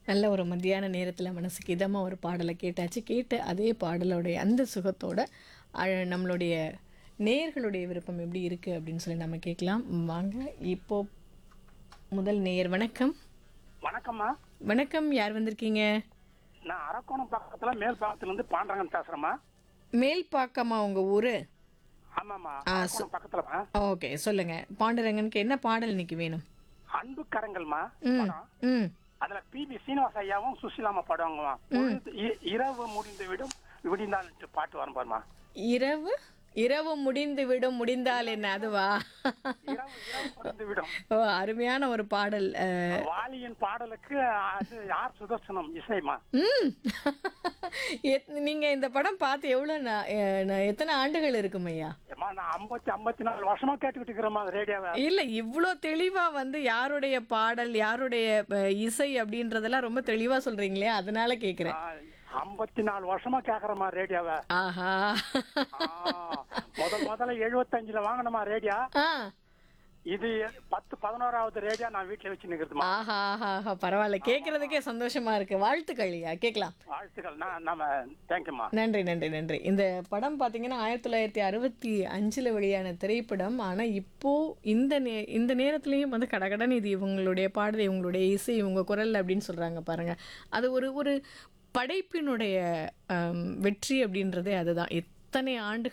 நல்ல ஒரு மத்தியான நேரத்தில் மனசுக்கு இதமாக ஒரு பாடலை கேட்டாச்சு கேட்டு அதே பாடலோடைய அந்த சுகத்தோட அழ- நம்மளுடைய நேயர்களுடைய விருப்பம் எப்படி இருக்குது அப்படின்னு சொல்லி நம்ம கேட்கலாம் வாங்க இப்போ முதல் நேயர் வணக்கம் வணக்கம்மா வணக்கம் யார் வந்திருக்கீங்க நான் அரக்கோணம் பக்கத்துல மேல் பாக்கத்துல இருந்து பாண்டரங்கன் பேசுறேம்மா மேல் பாக்கமா உங்கள் ஊர் ஆமாம்மா ஆ, அரக்கோணம் பக்கத்துலமா ஓகே சொல்லுங்கள் பாண்டுரங்கனுக்கு என்ன பாடல் இன்னைக்கு வேணும் அன்பு கரங்கள்மா ம் படம். ம் அதுல பி வி சீனிவாச ஐயாவும் சுசிலாமா பாடுவாங்கம்மா பொழுது இ- இரவு முடிந்து விடும் விடிந்தால் பாட்டு வரும் பாருமா இரவு இரவு முடிந்து விடும் முடிந்தால் என்ன அதுவா இரவு இரவு முடிந்து விடும் ஓ அருமையான ஒரு பாடல் அஹ், வாலியின் பாடலுக்கு அது யார் சுதர்சனம் இசைமா ம் எத்- நீங்க இந்த படம் பார்த்து எவ்வளோ நா- அஹ், நா- எத்தனை ஆண்டுகள் இருக்கும் ஐயா ஏம்மா நான் ஐம்பத்தி ஐம்பத்தி நாலு வருஷமா கேட்டுக்கிட்டு இருக்கிறேம்மா ரேடியோவை இல்ல இவ்வளோ தெளிவா வந்து யாருடைய பாடல் யாருடைய அஹ், இசை அப்படின்றதெல்லாம் ரொம்ப தெளிவா சொல்றீங்களே அதனால கேக்குறேன் ஐம்பத்தி நாலு வருஷமா கேக்குறேம்மா ரேடியோவை ஆஹா ஆ, முதல் முதல்ல எழுபத்தஞ்சுல வாங்கினமா ரேடியோ ஆ இது பத்து பதினோராவது ரேடியோ நான் வீட்டுல வச்சு நிக்கிறதுமா ஆஹா ஆஹா ஆஹா பரவாயில்ல கேட்கறதுக்கே சந்தோஷமா இருக்கு வாழ்த்துக்கள் ஐயா கேட்கலாம் வாழ்த்துக்கள் நான் நம்ம தேங்க்யூம்மா நன்றி நன்றி நன்றி இந்த படம் பார்த்தீங்கன்னா ஆயிரத்தி தொள்ளாயிரத்தி அறுபத்தி அஞ்சில் வெளியான திரைப்படம் ஆனால் இப்போ இந்த நே இந்த நேரத்துலேயும் வந்து கடகடன் இது இவங்களுடைய பாடல் இவங்களுடைய இசை இவங்க குரல் அப்படின்னு சொல்கிறாங்க பாருங்கள் அது ஒரு ஒரு படைப்பினுடைய ஆம், வெற்றி அப்படின்றதே அதுதான் எத்தனை ஆண்டுகள்